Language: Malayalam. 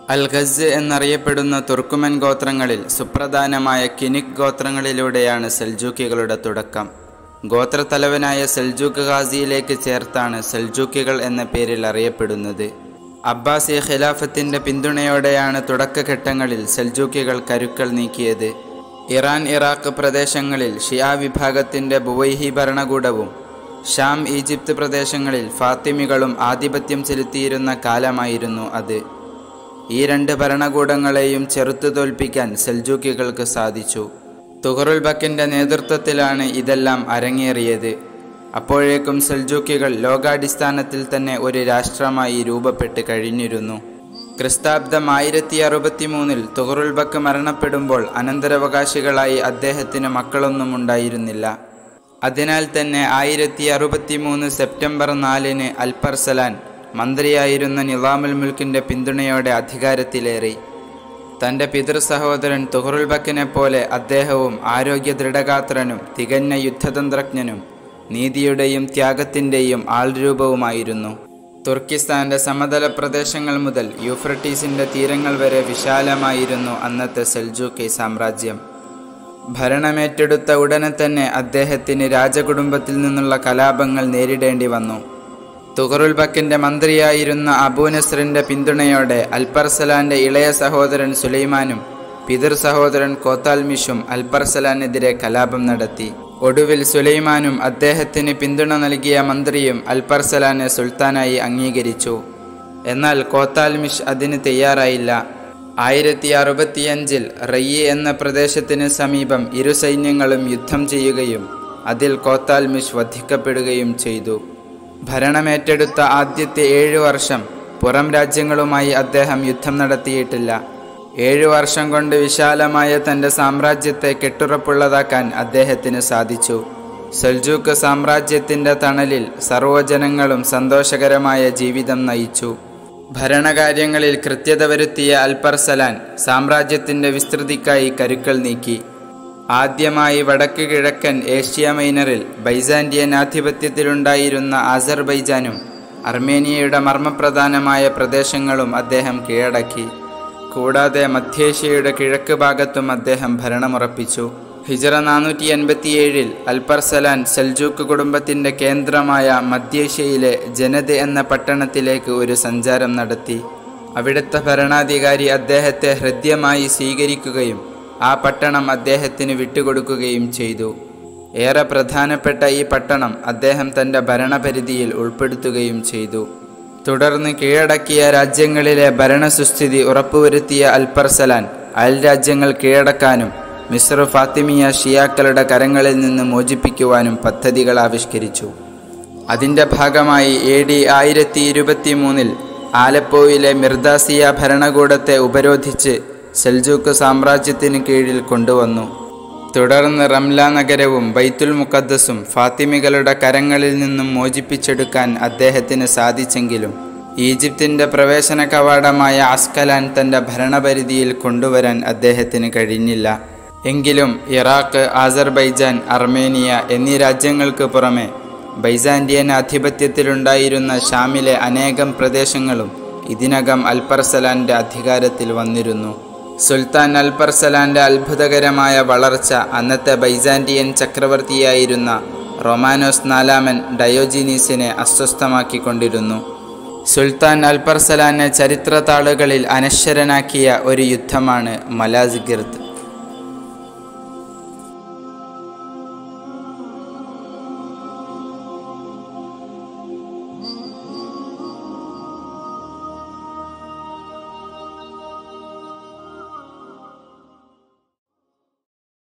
അൽ ഖസ് എന്നറിയപ്പെടുന്ന തുർക്കുമൻ ഗോത്രങ്ങളിൽ സുപ്രധാനമായ കിനിക് ഗോത്രങ്ങളിലൂടെയാണ് സെൽജൂക്കികളുടെ തുടക്കം ഗോത്രത്തലവനായ സെൽജൂക്ക് ഖാസിയിലേക്ക് ചേർത്താണ് സെൽജൂക്കികൾ എന്ന പേരിൽ അറിയപ്പെടുന്നത് അബ്ബാസി ഖിലാഫത്തിന്റെ പിന്തുണയോടെയാണ് തുടക്കഘട്ടങ്ങളിൽ സെൽജൂക്കികൾ കരുക്കൾ നീക്കിയത് ഇറാൻ ഇറാഖ് പ്രദേശങ്ങളിൽ ഷിയാ വിഭാഗത്തിന്റെ ബുവൈഹി ഭരണകൂടവും ഷാം ഈജിപ്ത് പ്രദേശങ്ങളിൽ ഫാത്തിമികളും ആധിപത്യം ചെലുത്തിയിരുന്ന കാലമായിരുന്നു അത് ഈ രണ്ട് ഭരണകൂടങ്ങളെയും ചെറുത്തു തോൽപ്പിക്കാൻ സെൽജൂക്കികൾക്ക് സാധിച്ചു തുഹറുൽ ബക്കിന്റെ നേതൃത്വത്തിലാണ് ഇതെല്ലാം അരങ്ങേറിയത് അപ്പോഴേക്കും സെൽജൂക്കികൾ ലോകാടിസ്ഥാനത്തിൽ തന്നെ ഒരു രാഷ്ട്രമായി രൂപപ്പെട്ട് കഴിഞ്ഞിരുന്നു ക്രിസ്താബ്ദം ആയിരത്തി അറുപത്തി മൂന്നിൽ തുഹറുൽ ബക്ക് മരണപ്പെടുമ്പോൾ അനന്തരാവകാശികളായി അദ്ദേഹത്തിന് മക്കളൊന്നും ഉണ്ടായിരുന്നില്ല അതിനാൽ തന്നെ ആയിരത്തി അറുപത്തി മൂന്ന് സെപ്റ്റംബർ നാലിന് അൽപർസലാൻ മന്ത്രിയായിരുന്ന നിലാമുൽ മുൽക്കിന്റെ പിന്തുണയോടെ അധികാരത്തിലേറി തന്റെ പിതൃ സഹോദരൻ തുഹറുൽ ബക്കിനെ പോലെ അദ്ദേഹവും ആരോഗ്യ ദൃഢഗാത്രനും തികഞ്ഞ യുദ്ധതന്ത്രജ്ഞനും നീതിയുടെയും ത്യാഗത്തിൻ്റെയും ആൾരൂപവുമായിരുന്നു തുർക്കിസ്ഥാന്റെ സമതല പ്രദേശങ്ങൾ മുതൽ യൂഫ്രട്ടീസിന്റെ തീരങ്ങൾ വരെ വിശാലമായിരുന്നു അന്നത്തെ സെൽജൂക്കി സാമ്രാജ്യം ഭരണമേറ്റെടുത്ത ഉടനെ തന്നെ അദ്ദേഹത്തിന് രാജകുടുംബത്തിൽ നിന്നുള്ള കലാപങ്ങൾ നേരിടേണ്ടി വന്നു തുഹറുൽ ബക്കിന്റെ മന്ത്രിയായിരുന്ന അബൂ നസ്രിന്റെ പിന്തുണയോടെ അൽപർസലാന്റെ ഇളയ സഹോദരൻ സുലൈമാനും പിതൃ സഹോദരൻ കോത്താൽമിഷും അൽപർസലാനെതിരെ കലാപം നടത്തി ഒടുവിൽ സുലൈമാനും അദ്ദേഹത്തിന് പിന്തുണ നൽകിയ മന്ത്രിയും അൽപർസലാനെ സുൽത്താനായി അംഗീകരിച്ചു എന്നാൽ കോത്താൽമിഷ് അതിന് തയ്യാറായില്ല ആയിരത്തി അറുപത്തിയഞ്ചിൽ റയ്യി എന്ന പ്രദേശത്തിന് സമീപം ഇരു സൈന്യങ്ങളും യുദ്ധം ചെയ്യുകയും അതിൽ കോത്താൽമിഷ് വധിക്കപ്പെടുകയും ചെയ്തു ഭരണമേറ്റെടുത്ത ആദ്യത്തെ ഏഴു വർഷം പുറം രാജ്യങ്ങളുമായി അദ്ദേഹം യുദ്ധം നടത്തിയിട്ടില്ല ഏഴു വർഷം കൊണ്ട് വിശാലമായ തന്റെ സാമ്രാജ്യത്തെ കെട്ടുറപ്പുള്ളതാക്കാൻ അദ്ദേഹത്തിന് സാധിച്ചു സൽജൂക്ക് സാമ്രാജ്യത്തിന്റെ തണലിൽ സർവ്വജനങ്ങളും സന്തോഷകരമായ ജീവിതം നയിച്ചു ഭരണകാര്യങ്ങളിൽ കൃത്യത വരുത്തിയ അൽപർസലാൻ സാമ്രാജ്യത്തിന്റെ വിസ്തൃതിക്കായി കരുക്കൾ നീക്കി ആദ്യമായി വടക്ക് കിഴക്കൻ ഏഷ്യ മൈനറിൽ ബൈസാൻഡിയൻ ആധിപത്യത്തിലുണ്ടായിരുന്ന ആസർബൈജാനും അർമേനിയയുടെ മർമ്മപ്രധാനമായ പ്രദേശങ്ങളും അദ്ദേഹം കീഴടക്കി കൂടാതെ മധ്യേഷ്യയുടെ കിഴക്ക് ഭാഗത്തും അദ്ദേഹം ഭരണമുറപ്പിച്ചു ഹിജറ നാനൂറ്റി എൺപത്തിയേഴിൽ അൽപർസലാൻ സെൽജൂക്ക് കുടുംബത്തിന്റെ കേന്ദ്രമായ മധ്യേഷ്യയിലെ ജനത് എന്ന പട്ടണത്തിലേക്ക് ഒരു സഞ്ചാരം നടത്തി അവിടുത്തെ ഭരണാധികാരി അദ്ദേഹത്തെ ഹൃദ്യമായി സ്വീകരിക്കുകയും ആ പട്ടണം അദ്ദേഹത്തിന് വിട്ടുകൊടുക്കുകയും ചെയ്തു ഏറെ പ്രധാനപ്പെട്ട ഈ പട്ടണം അദ്ദേഹം തന്റെ ഭരണപരിധിയിൽ ഉൾപ്പെടുത്തുകയും ചെയ്തു തുടർന്ന് കീഴടക്കിയ രാജ്യങ്ങളിലെ ഭരണസുസ്ഥിതി ഉറപ്പുവരുത്തിയ അൽപർസലാൻ അയൽ രാജ്യങ്ങൾ കീഴടക്കാനും മിസ്ർ ഫാത്തിമിയ ഷിയാക്കളുടെ കരങ്ങളിൽ നിന്ന് മോചിപ്പിക്കുവാനും പദ്ധതികൾ ആവിഷ്കരിച്ചു അതിൻ്റെ ഭാഗമായി എ ഡി ആയിരത്തി ഇരുപത്തി മൂന്നിൽ ആലപ്പോയിലെ മിർദാസിയ ഭരണകൂടത്തെ ഉപരോധിച്ച് സെൽജൂക്ക് സാമ്രാജ്യത്തിന് കീഴിൽ കൊണ്ടുവന്നു തുടർന്ന് റംല നഗരവും ബൈത്തുൽ മുഖദ്ദസും ഫാത്തിമികളുടെ കരങ്ങളിൽ നിന്നും മോചിപ്പിച്ചെടുക്കാൻ അദ്ദേഹത്തിന് സാധിച്ചെങ്കിലും ഈജിപ്തിൻ്റെ പ്രവേശന കവാടമായ അസ്കലാൻ തൻ്റെ ഭരണപരിധിയിൽ കൊണ്ടുവരാൻ അദ്ദേഹത്തിന് കഴിഞ്ഞില്ല എങ്കിലും ഇറാഖ് ആസർബൈജാൻ അർമേനിയ എന്നീ രാജ്യങ്ങൾക്ക് പുറമെ ബൈസാൻഡിയൻ ആധിപത്യത്തിലുണ്ടായിരുന്ന ഷാമിലെ അനേകം പ്രദേശങ്ങളും ഇതിനകം അൽപർസലാന്റെ അധികാരത്തിൽ വന്നിരുന്നു സുൽത്താൻ അൽപർസലാന്റെ അത്ഭുതകരമായ വളർച്ച അന്നത്തെ ബൈസാൻഡിയൻ ചക്രവർത്തിയായിരുന്ന റൊമാനോസ് നാലാമൻ ഡയോജിനീസിനെ അസ്വസ്ഥമാക്കിക്കൊണ്ടിരുന്നു സുൽത്താൻ അൽപർസലാനെ ചരിത്രതാളുകളിൽ അനശ്വരനാക്കിയ ഒരു യുദ്ധമാണ് മലാസ്ഗിർത്ത്